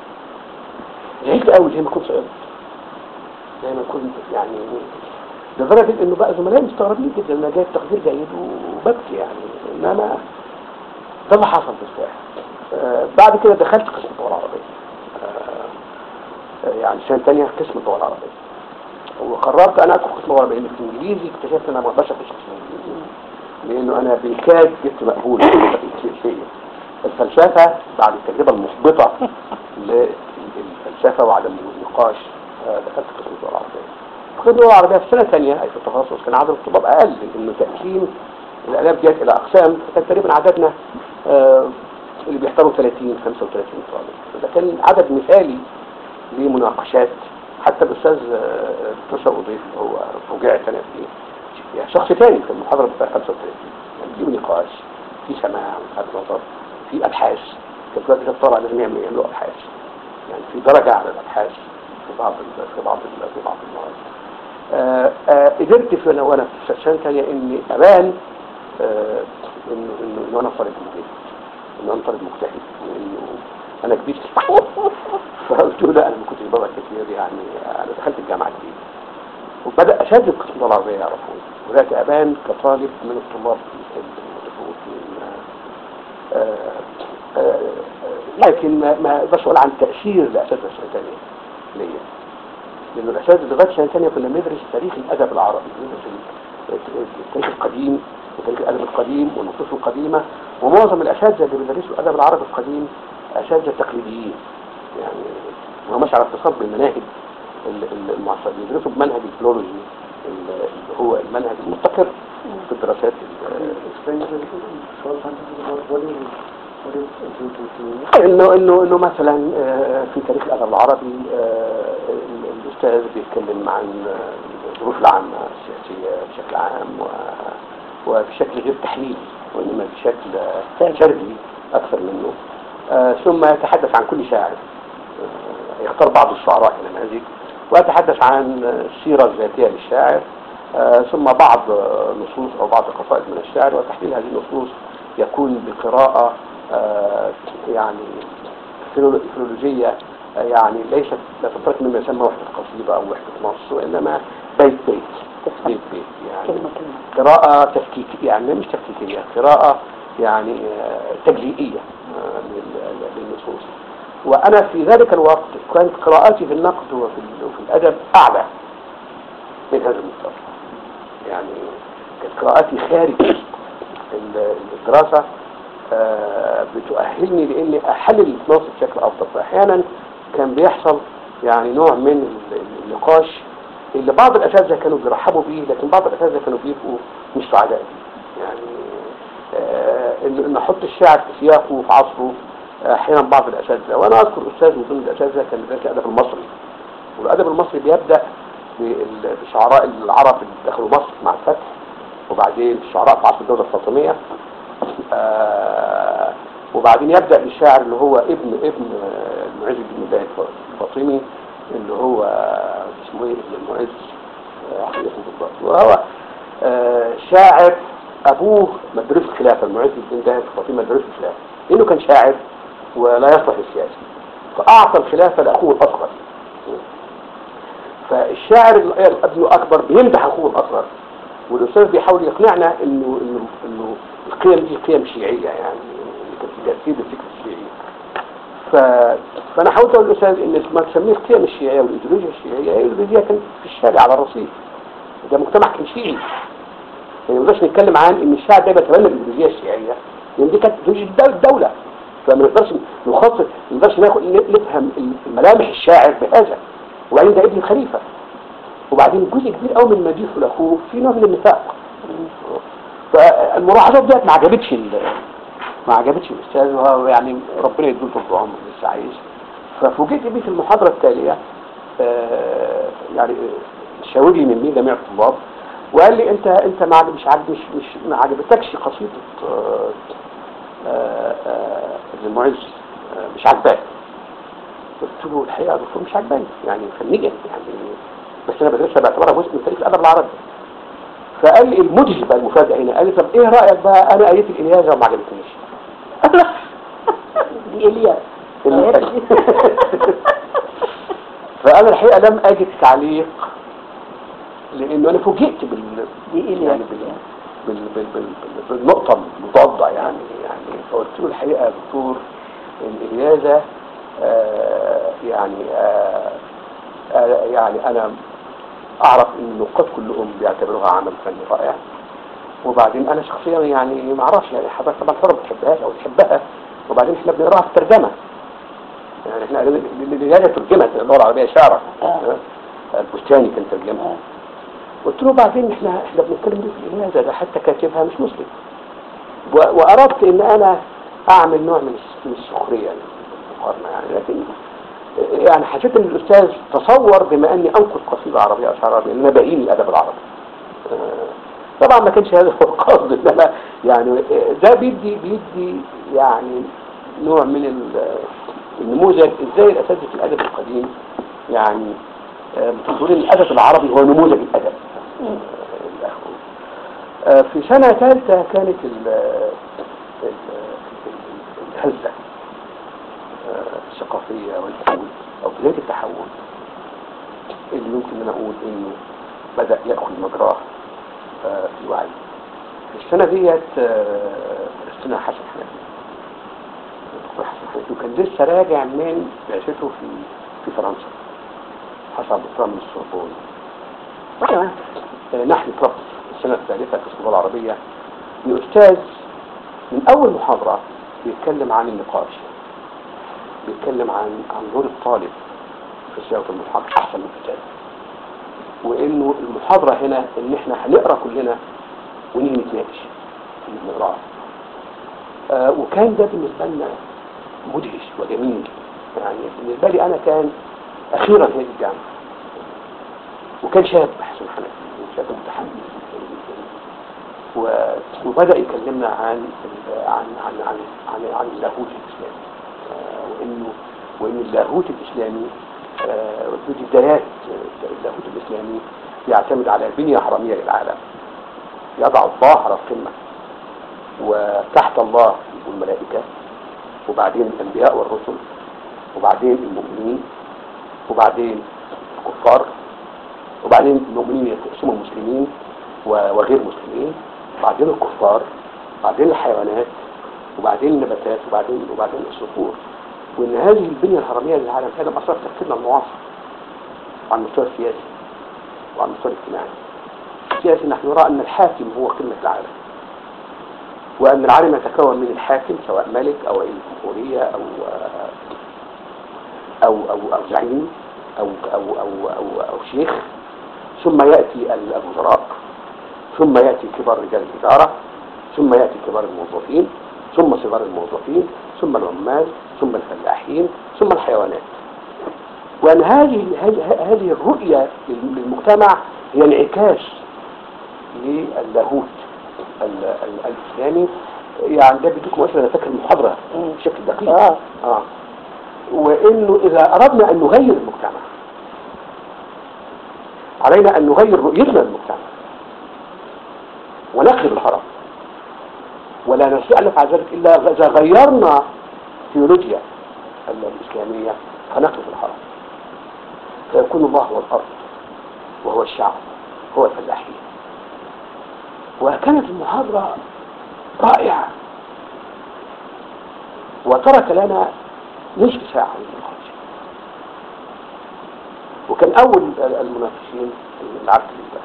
زعلت قوي زي ما كنت صغير زي ما كنت يعني لدرجه انه بقى زملائي مستغربين جدا انا جايب تقدير جيد وببكي يعني انما ده اللي حصل بالفعل آه، بعد كده دخلت قسم اللغه العربيه آه، آه، يعني سنه ثانيه قسم اللغه العربيه وقررت انا ادخل قسم اللغه العربيه لان في الانجليزي اكتشفت ان انا ما اقدرش اخش قسم الانجليزي لانه انا بالكاد جبت مقبول في الفلسفه بعد التجربه المحبطه للفلسفه وعدم النقاش آه، دخلت قسم اللغه العربيه قسم اللغه العربيه في سنه ثانيه اي في التخصص كان عدد الطلاب اقل لانه تقسيم الالاف جاءت الى اقسام فكان تقريبا عددنا آه، اللي بيحضروا 30 35 طالب فده كان عدد مثالي لمناقشات حتى الاستاذ آه، دكتور اضيف هو فوجئت انا فيه يعني شخص ثاني في المحاضره بتاع 35 يعني في نقاش في سماع وفي نظر في ابحاث كان دلوقتي الطلبه لازم يعملوا يعملوا ابحاث يعني في درجه على الابحاث في بعض ال- في بعض ال- في بعض المواد آه، آه، قدرت في وانا وانا في سنه ثانيه اني ابان آه، انه انه انه انا طالب مجتهد انه انا طالب مجتهد وانه انا كبير فقلت له لا انا ما كنتش بابا كتير يعني انا دخلت الجامعه جديد وبدا اساتذه قسم اللغه العربيه يعرفوني وبدات ابان كطالب من الطلاب المتفوقين آه، آه، آه، لكن ما ما اقدرش اقول عن تاثير الاساتذه السنه الثانيه ليا لأن الأساتذة لغاية سنة ثانية كنا بندرس تاريخ الأدب العربي بندرس ال- التاريخ القديم وتاريخ الأدب القديم والنصوص القديمة ومعظم الأساتذة اللي بيدرسوا الأدب العربي القديم أساتذة تقليديين يعني ما مش على اتصال بالمناهج ال- ال- المعاصرة بيدرسوا بمنهج الفلولوجي ال- اللي هو المنهج المستقر في الدراسات ال- explain a little bit, short sentence about what is what is to to to انه انه انه مثلا آه، في تاريخ الادب العربي آه، ال- الاستاذ بيتكلم عن آه، الظروف العامه السياسيه بشكل عام و- وبشكل غير تحليلي وانما بشكل آه، سردي اكثر منه آه، ثم يتحدث عن كل شاعر آه، يختار بعض الشعراء كنماذج ويتحدث عن آه، السيره الذاتيه للشاعر آه، ثم بعض آه، نصوص او بعض قصائد من الشعر وتحليل هذه النصوص يكون بقراءه آه، يعني فيلو- فيلولوجيه آه، يعني ليست لا تترك مما يسمى وحده قصيده او وحده نص وانما بيت بيت بيت بيت يعني كلمة كلمة قراءة تفكيكية يعني مش تفكيكية قراءة يعني آه، تجليئية آه، لل- للنصوص وأنا في ذلك الوقت كانت قراءاتي في النقد وفي ال- وفي الأدب أعلى من هذا المستوى يعني كانت قراءاتي خارج ال- الدراسة آه، بتؤهلني لاني احلل النص بشكل افضل فاحيانا كان بيحصل يعني نوع من ال- ال- النقاش اللي بعض الاساتذه كانوا بيرحبوا بيه لكن بعض الاساتذه كانوا بيبقوا مش سعداء بيه يعني آه، ان إن احط الشعر في سياقه وفي عصره آه، احيانا بعض الاساتذه وانا اذكر استاذ من ضمن الاساتذه كان بيدرس الادب المصري والادب المصري بيبدا بال- بشعراء العرب اللي دخلوا مصر مع الفتح وبعدين الشعراء في عصر الدوله الفاطميه آه، وبعدين يبدأ بالشاعر اللي هو ابن ابن آه، المعز بن باهي الفاطمي اللي هو آه، اسمه ايه ابن المعز آه، أخي اسمه بالضبط وهو آه، شاعر ابوه مدرسة الخلافة المعز بن باهي الفاطمي مدرسة الخلافة لانه كان شاعر ولا يصلح للسياسة فاعطى الخلافة لاخوه الاصغر فالشاعر اللي ابنه اكبر بيمدح اخوه الاصغر والاستاذ بيحاول يقنعنا انه انه انه القيم دي قيم شيعيه يعني تجسيد الفكر الشيعي ف... فانا حاولت اقول للاستاذ ان ما تسميه القيم الشيعيه والايديولوجيا الشيعيه هي الايديولوجيا كانت في الشارع على الرصيف ده مجتمع كان شيعي يعني ما نقدرش نتكلم عن ان الشعب ده بيتبنى الايديولوجيا الشيعيه لان دي كانت ايديولوجيا الدو- الدوله فما نقدرش نخصص ما نقدرش ناخد نفهم ملامح الشاعر بهذا وبعدين ده ابن خليفه وبعدين جزء كبير قوي من مديحه لاخوه في نوع من النفاق فالملاحظات ديت ما عجبتش ال- ما عجبتش الاستاذ وهو يعني ربنا يديله طول عمره لسه عايش ففوجئت بيه في المحاضره التاليه آه، يعني شاوري مني جميع الطلاب وقال لي انت انت ما عجب- مش عاجب مش مش ما عجبتكش قصيده آه، آه، آه، ابن المعز آه، مش عاجباك قلت له الحقيقه يا دكتور مش عاجباني يعني فنيا يعني بس انا بدرسها باعتبارها جزء من تاريخ الادب العربي فقال لي المدهش بقى المفاجاه هنا قال لي طب ايه رايك بقى انا قريت الالياذه وما عجبتنيش دي إلياس فانا الحقيقه لم اجد تعليق لانه انا فوجئت بال دي إلياس يعني بال... بال... بال... بال... بال... بالنقطه المضاده يعني يعني فقلت له الحقيقه يا دكتور الالياذه آه يعني آه آه يعني انا اعرف ان النقاد كلهم بيعتبروها عمل فني رائع وبعدين انا شخصيا يعني ما اعرفش يعني حضرتك طبعا حر ما بتحبهاش او تحبها وبعدين احنا بنقراها في ترجمه يعني احنا الرجاله ترجمت اللغه العربيه شعرا آه. البستاني كان ترجمها آه. قلت له بعدين احنا احنا بنتكلم دي في الإناثة ده حتى كاتبها مش مسلم و- واردت ان انا اعمل نوع من الس- من السخريه المقارنه يعني لكن يعني حسيت ان الاستاذ تصور بما اني انقد قصيده عربيه او شعر عربي ان انا بهين الادب العربي آه، طبعا ما كانش هذا هو القصد انما يعني ده بيدي بيدي يعني نوع من ال- النموذج ازاي الاساتذه الادب القديم يعني آه، متصورين الادب العربي هو نموذج الادب مم. الأخوة. آه، في سنة ثالثة كانت ال- ال- ال- الهزة آه، الثقافية والحول أو بداية التحول اللي يمكن أن أقول إنه بدأ يأخذ مجراه آه، في وعي في السنة ديت آه، درستنا حسن حنفي الدكتور حسن حنفي وكان لسه راجع من بعثته في في فرنسا حصل دكتور من السوربون آه، نحن طرف السنة الثالثة في الصورة العربية الأستاذ من أول محاضرة بيتكلم عن النقاش بيتكلم عن عن دور الطالب في صياغة المحاضرة أحسن من الكتاب وإنه المحاضرة هنا إن إحنا هنقرأ كلنا ونيجي نتناقش اللي بنقراه آه وكان ده بالنسبة لنا مدهش وجميل يعني بالنسبة لي أنا كان أخيرا هي الجامعة وكان شاب حسن حنفي شاب متحمس و- وبدأ يكلمنا عن ال- عن عن عن عن, عن اللاهوت الإسلامي آه، وإنه وإن اللاهوت الإسلامي آه، ودي بدايات آه، اللاهوت الإسلامي يعتمد على بنية هرمية للعالم يضع الله على القمة وتحت الله والملائكة وبعدين الأنبياء والرسل وبعدين المؤمنين وبعدين الكفار وبعدين المؤمنين يقسموا مسلمين و- وغير مسلمين وبعدين الكفار وبعدين الحيوانات وبعدين النباتات وبعدين وبعدين الصخور وان هذه البنيه الهرميه للعالم هذا اثر في تفكيرنا المعاصر على المستوى السياسي وعلى المستوى الاجتماعي السياسي نحن نرى ان الحاكم هو قمه العالم وان العالم يتكون من الحاكم سواء ملك او رئيس جمهوريه او او او او زعيم او او او او, أو شيخ ثم ياتي الوزراء ثم ياتي كبار رجال الاداره ثم ياتي كبار الموظفين ثم صغار الموظفين ثم العمال ثم الفلاحين ثم الحيوانات وان هذه هذه هذه الرؤيه للمجتمع هي انعكاس للاهوت ال- ال- الاسلامي يعني ده بيديكم مثلا انا فاكر المحاضره بشكل دقيق آه. اه وانه اذا اردنا ان نغير المجتمع علينا ان نغير رؤيتنا للمجتمع ونقلب الهرم ولا نستطيع ان نفعل ذلك الا اذا غيرنا ثيولوجيا الاسلاميه فنقلب الهرم فيكون الله هو الارض وهو الشعب هو الفلاحين وكانت المحاضره رائعه وترك لنا نصف ساعة للنقاش وكان أول المنافسين العبد لله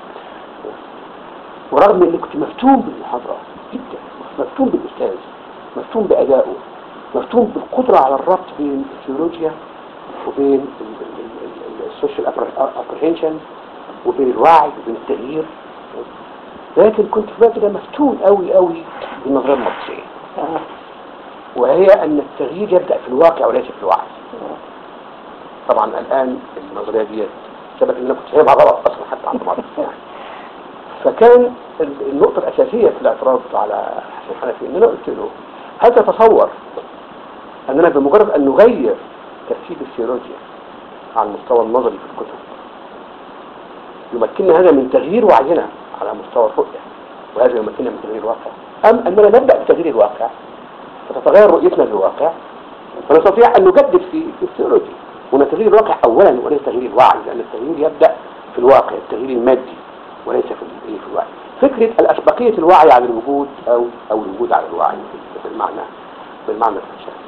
ورغم اني كنت مفتون بالمحاضرة جدا مفتون بالاستاذ مفتون بادائه مفتون بالقدرة على الربط بين الثيولوجيا وبين السوشيال ابريهنشن وبين الوعي وبين التغيير لكن كنت في الوقت ده مفتون قوي قوي بالنظرية الماركسية وهي ان التغيير يبدأ في الواقع وليس في الوعي طبعا الان النظرية دي ثبت ان انا كنت فاهمها غلط اصلا حتى عند ماركس يعني فكان النقطة الأساسية في الاعتراض على حسن حنفي إن أنا قلت له هل تتصور أننا بمجرد أن نغير ترتيب الثيولوجيا على المستوى النظري في الكتب يمكننا هذا من تغيير وعينا على مستوى الرؤية وهذا يمكننا من تغيير الواقع أم أننا نبدأ بتغيير الواقع فتتغير رؤيتنا للواقع فنستطيع أن نجدد في في الثيولوجيا هنا تغيير الواقع أولا وليس تغيير الوعي لأن التغيير يبدأ في الواقع التغيير المادي وليس في في الوعي فكرة الأسبقية الوعي على الوجود أو أو الوجود على الوعي بالمعنى بالمعنى الفلسفي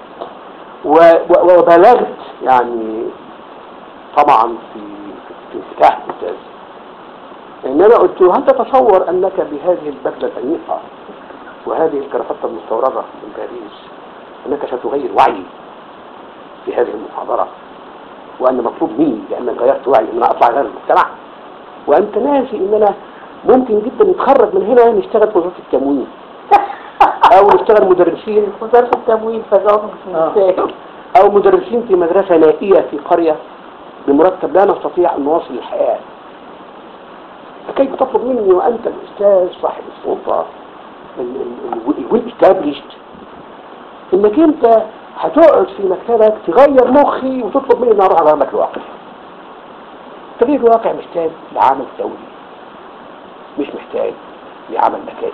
وبلغت يعني طبعا في في انفتاح الأستاذ إن أنا قلت له هل تتصور أنك بهذه البدلة الأنيقة وهذه الكرافتة المستوردة من باريس أنك ستغير وعي في هذه المحاضرة وأن مطلوب مني لأنك غيرت وعي أن أنا أطلع غير المجتمع وأنت ناسي أن أنا ممكن جدا نتخرج من هنا نشتغل في وزارة التموين او نشتغل مدرسين وزارة التموين فجواب مش مستاهل او مدرسين في مدرسة نائية في قرية بمرتب لا نستطيع ان نواصل الحياة فكيف تطلب مني وانت الاستاذ صاحب السلطة والاستابليشد انك انت هتقعد في مكتبك تغير مخي وتطلب مني ان اروح اغير لك الواقع تغيير الواقع محتاج لعمل دولي مش محتاج لعمل مكاتب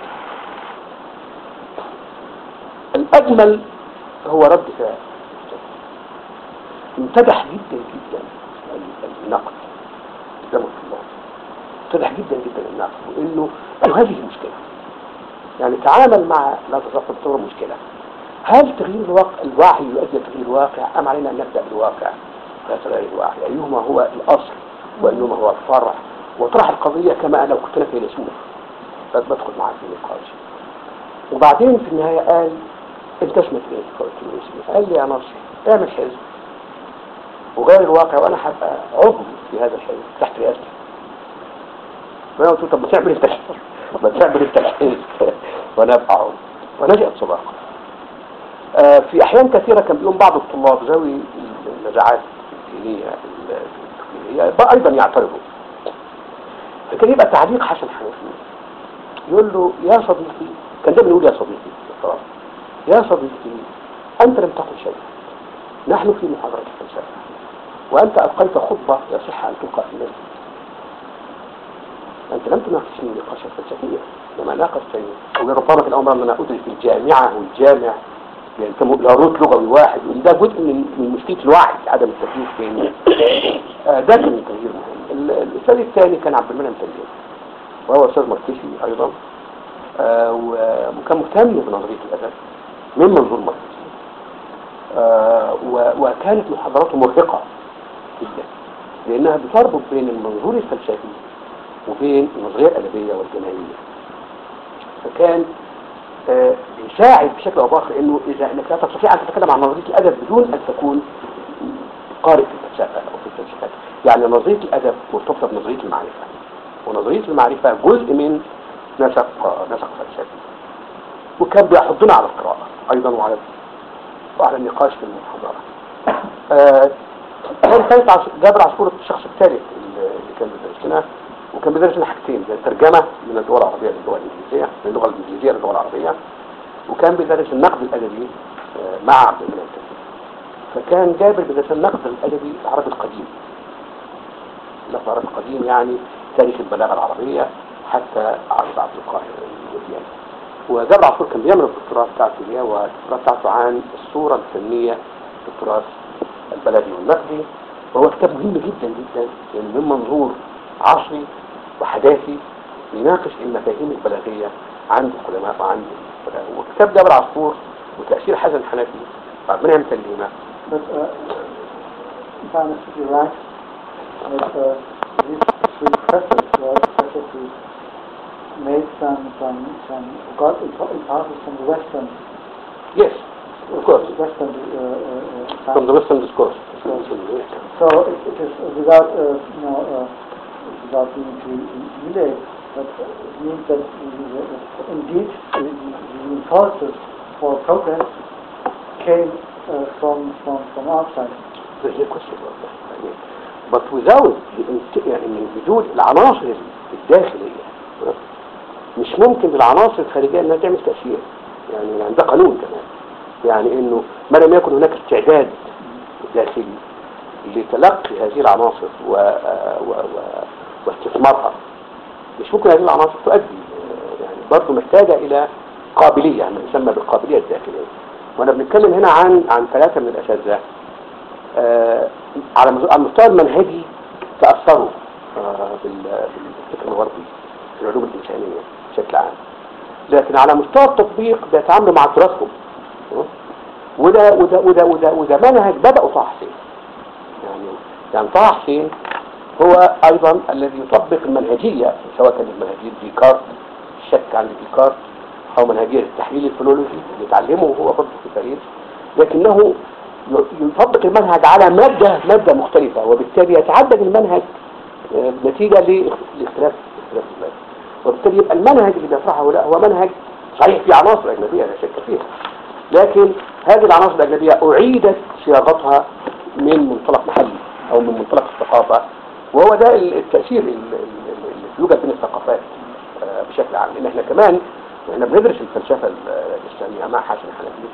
الأجمل هو رد فعل امتدح جدا جدا النقد قدام الله امتدح جدا جدا النقد وانه قالوا هذه المشكلة يعني تعامل مع لا تتصور تصور مشكلة هل تغيير الواقع الوعي يؤدي تغيير الواقع ام علينا ان نبدأ بالواقع فتغيير الوعي ايهما هو الاصل وانهما هو الفرع وطرح القضية كما أنا كنت أنا فيلسوف بدخل معاه في نقاش وبعدين في النهاية قال انت اسمك ايه؟ قلت له اسمي قال لي يا ناصر اعمل حزب وغير الواقع وانا هبقى عضو في هذا الحزب تحت رئاستي فانا قلت له طب ما تعمل انت الحزب ما تعمل انت الحزب وانا ابقى عضو ونجأت صداقة آه في احيان كثيرة كان بيقوم بعض الطلاب ذوي النزاعات الدينية التقليدية ايضا يعترضوا فكان يبقى تعليق حسن حنفي يقول له يا صديقي كان دايما يقول يا صديقي بالطرف يا صديقي أنت لم تقل شيء نحن في محاضرة الفلسفة وأنت ألقيت خطبة يصح أن تلقى في المسجد أنت لم تناقشني نقاشا فلسفيا لما ناقشتني وربما في الأمر أن أنا أدرك الجامعة والجامع ينتموا إلى روت لغوي واحد وإن ده جزء من من مشكلة الوعي عدم التفريق بين آه ده كان تغيير مهم الأستاذ الثاني كان عبد المنعم تنجيل وهو أستاذ ماركسي أيضا آه وكان مهتم بنظرية الأدب من منظور ماركسي آه وكانت محاضراته مرهقة جدا لأنها بتربط بين المنظور الفلسفي وبين النظرية الأدبية والجمالية فكان آه يساعد بشكل أو بآخر إنه إذا إنك لا تستطيع أن تتكلم عن نظرية الأدب بدون أن تكون قارئ في الفلسفة أو في الفلسفة يعني نظرية الأدب مرتبطة بنظرية المعرفة ونظرية المعرفة جزء من نسق نسق فلسفي وكان بيحضنا على القراءة أيضا وعلى وعلى النقاش في المحاضرة آه كان ثالث جابر عصفور الشخص الثالث اللي كان بيدرس لنا وكان بيدرس لنا حاجتين زي الترجمة من اللغة العربية للغة الإنجليزية من اللغة الإنجليزية للغة العربية وكان بيدرس النقد الأدبي آه مع عبد المنعم فكان جابر بيدرس النقد الأدبي العربي القديم النقد العربي القديم يعني تاريخ البلاغة العربية حتى عرض عبد القاهر الودياني وجابر عصفور كان بيعمل الدكتوراه بتاعته دي والدكتوراه بتاعته عن الصورة الفنية في التراث البلدي والنقدي وهو كتاب مهم جدا جدا يعني من منظور عصري وحداثي يناقش المفاهيم البلاغية عند العلماء وعند البلاغة وكتاب جابر عصفور وتأثير حسن الحنفي ربنا يمتلهما But uh, if I understood you right, that uh, these three professors were expected to make some some some got impulses from the Western yes of course Western uh, uh, from the Western discourse So it, it is without uh, you know uh, without being too humiliated, but it means that uh, indeed the, the impulses for progress came uh, from from from outside. There's no question about that. I mean, but without the inst- يعني بدون العناصر الداخلية ها؟ مش ممكن العناصر الخارجية انها تعمل تأثير يعني, يعني ده قانون كمان يعني انه ما لم يكن هناك استعداد داخلي لتلقي هذه العناصر و... و... و... واستثمارها مش ممكن هذه العناصر تؤدي آه، يعني برضه محتاجة إلى قابلية ما يسمى بالقابلية الداخلية وأنا بنتكلم هنا عن عن ثلاثة من الأساتذة آه، على مز- على المستوى المنهجي تأثروا آه، بال- بالفكر الغربي في العلوم الإنسانية بشكل عام لكن على مستوى التطبيق بيتعاملوا مع تراثهم آه، وده وده وده وده وده منهج بدأوا طه حسين يعني يعني طه حسين هو أيضا الذي يطبق المنهجية سواء كانت منهجية ديكارت الشك عند ديكارت أو منهجية التحليل الفونولوجي اللي اتعلمه هو برضه في باريس لكنه ي- يطبق المنهج على مادة مادة مختلفة وبالتالي يتعدد المنهج آه، نتيجة لاختلاف اختلاف المادة وبالتالي يبقى المنهج اللي بيطرحه هؤلاء هو منهج صحيح فيه عناصر أجنبية لا شك فيها لكن هذه العناصر الأجنبية أعيدت صياغتها من منطلق محلي أو من منطلق الثقافة وهو ده التأثير ال- ال- ال- اللي يوجد بين الثقافات آه، بشكل عام لأن احنا كمان واحنا بندرس الفلسفة ال- الإسلامية مع حسن الحنفي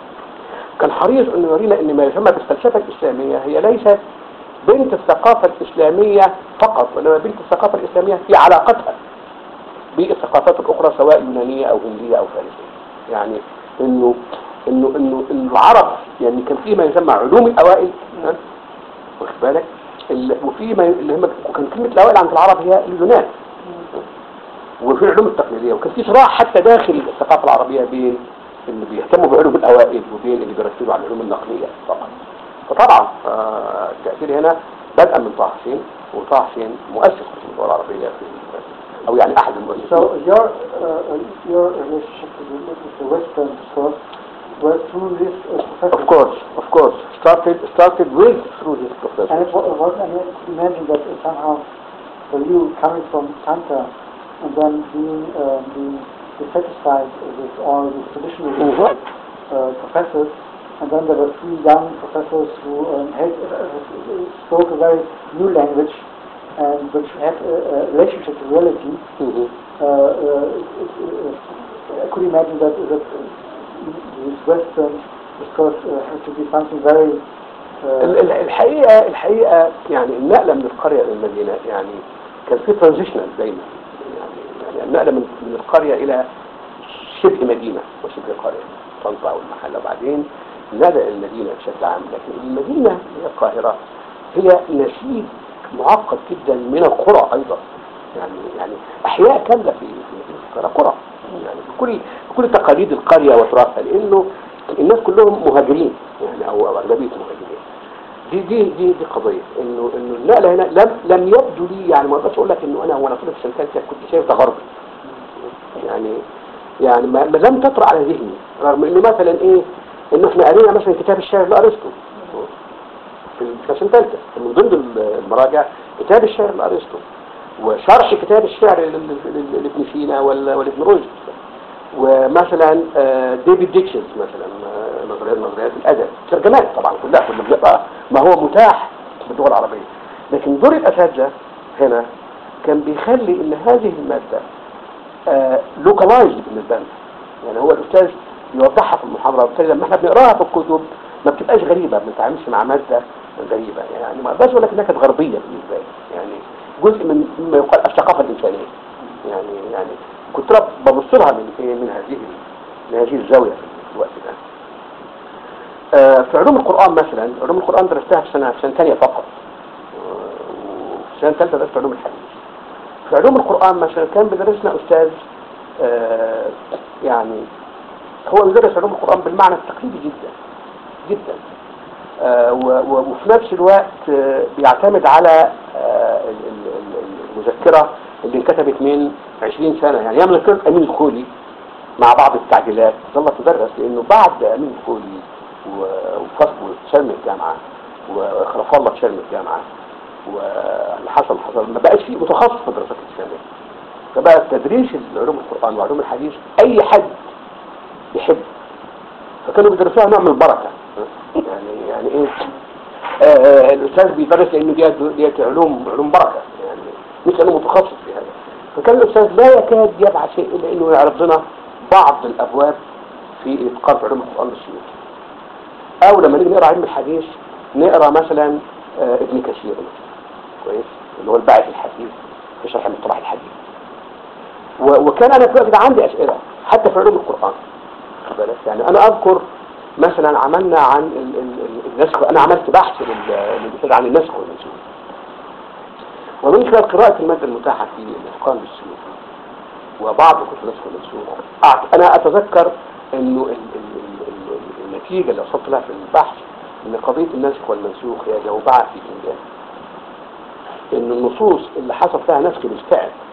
كان حريص انه يورينا ان ما يسمى بالفلسفة الإسلامية هي ليست بنت الثقافة الإسلامية فقط وإنما بنت الثقافة الإسلامية في علاقتها بالثقافات الأخرى سواء يونانية أو هندية أو فارسية يعني إنه إنه إنه إنه العرب يعني كان في ما يسمى علوم الأوائل ها؟ واخد بالك ال- وفي ما اللي هم وكان كلمة الأوائل عند العرب هي اليونان وفي العلوم التقليدية وكان في صراع حتى داخل الثقافة العربية بين اللي بيهتموا بعلوم الأوائل وبين اللي بيركزوا على العلوم النقلية فقط فطبعا آه، التأثير هنا بدءا من طه حسين وطه حسين مؤسس في اللغة العربية في أو يعني أحد المؤسسين So your uh, your relationship with the, with the Western discourse was through this uh, professor. Of course, of course. Started started with through his professor. And it wa- wasn't, I mean, I could imagine that uh, somehow for you coming from Santa and then being, uh, being dissatisfied with all the traditional Mhm. uh, professors, and then there were three young professors who um, had, uh, uh, spoke a very new language and which had a, a relationship to reality. Mhm. Uh, uh, it- it- I could imagine that, that uh, this Western discourse uh, had to be something very uh, ال- ال- الحقيقة الحقيقة يعني النقلة من القرية إلى المدينة يعني كان في ترانزيشنال دايما يعني يعني النقلة من من القرية إلى شبه مدينة وشبه قرية طنطا والمحلة وبعدين النقلة إلى المدينة بشكل عام لكن المدينة هي القاهرة هي نسيج معقد جدا من القرى أيضا يعني يعني أحياء كاملة في في مدينة القاهرة قرى يعني بكل بكل تقاليد القرية وتراثها لأنه الناس كلهم مهاجرين يعني أو أو أغلبية مهاجرين دي دي دي دي قضية انه انه النقلة هنا لم لم يبدو لي يعني ما اقدرش اقول لك انه انا وانا طالب في سنة ثالثة كنت شايف ده غربي يعني يعني ما ما لم تطرأ على ذهني رغم انه مثلا ايه انه احنا قرينا مثلا كتاب الشعر لارسطو في في سنة ثالثة من ضمن المراجع كتاب الشعر لارسطو وشرح كتاب الشعر لل- لل- لابن سينا ولا ولابن رشد ومثلا آه، ديفيد ديكسز مثلا آه، نظريات نظريات الادب ترجمات طبعا كلها كنا بنقرا ما هو متاح في اللغه العربيه لكن دور الاساتذه هنا كان بيخلي ان هذه الماده لوكالايزد بالنسبه لنا يعني هو الاستاذ يوضحها في المحاضره وبالتالي لما احنا بنقراها في الكتب ما بتبقاش غريبه ما بنتعاملش مع ماده غريبه يعني ما اقدرش اقول لك انها كانت غربيه بالنسبه لي يعني جزء من مما يقال الثقافه الانسانيه يعني يعني كنت أنا ببص لها من ايه من هذه من هذه الزاويه في الوقت ده آه، في علوم القرآن مثلا علوم القرآن درستها في سنة في سنة ثانية فقط آه، وفي سنة ثالثة درست علوم الحديث في علوم القرآن مثلا كان بيدرسنا أستاذ آه، يعني هو يدرس علوم القرآن بالمعنى التقليدي جدا جدا آه، و- و- وفي نفس الوقت آه، بيعتمد على آه، ال- ال- ال- المذكرة اللي انكتبت من 20 سنة يعني يعمل ذكرة أمين الخولي مع بعض التعديلات ظلت تدرس لأنه بعد أمين الخولي و- وفصل شرم الجامعة وخلف الله شرم الجامعة واللي حصل حصل ما بقاش فيه متخصص في الدراسات الإسلامية فبقى تدريس علوم القرآن وعلوم الحديث أي حد يحب فكانوا بيدرسوها نوع من البركة يعني يعني ايه آه، آه، الاستاذ بيدرس لانه ديت ديت علوم علوم بركه يعني مش انه متخصص في هذا فكان الاستاذ لا يكاد يدع شيء الا انه يعرض لنا بعض الابواب في اتقان في علوم القران والسنه او لما نيجي نقرا علم الحديث نقرا مثلا آه، ابن كثير مثلا كويس اللي هو الباعث الحديث في شرح مصطلح الحديث و- وكان انا في الوقت ده عندي اسئله حتى في علوم القران واخد بالك؟ يعني انا اذكر مثلا عملنا عن ال- ال- ال- النسخ انا عملت بحث لل- للأستاذ عن النسخ والمنسوخ ومن خلال قراءة المادة المتاحة في الإتقان بالسلوك وبعض كتب النسخ والمنسوخ أعت- أنا أتذكر إنه ال- ال- ال- ال- النتيجة اللي وصلت لها في البحث إن قضية النسخ والمنسوخ هي جوبعة في فنجان إن النصوص اللي حصل فيها نسخ بالفعل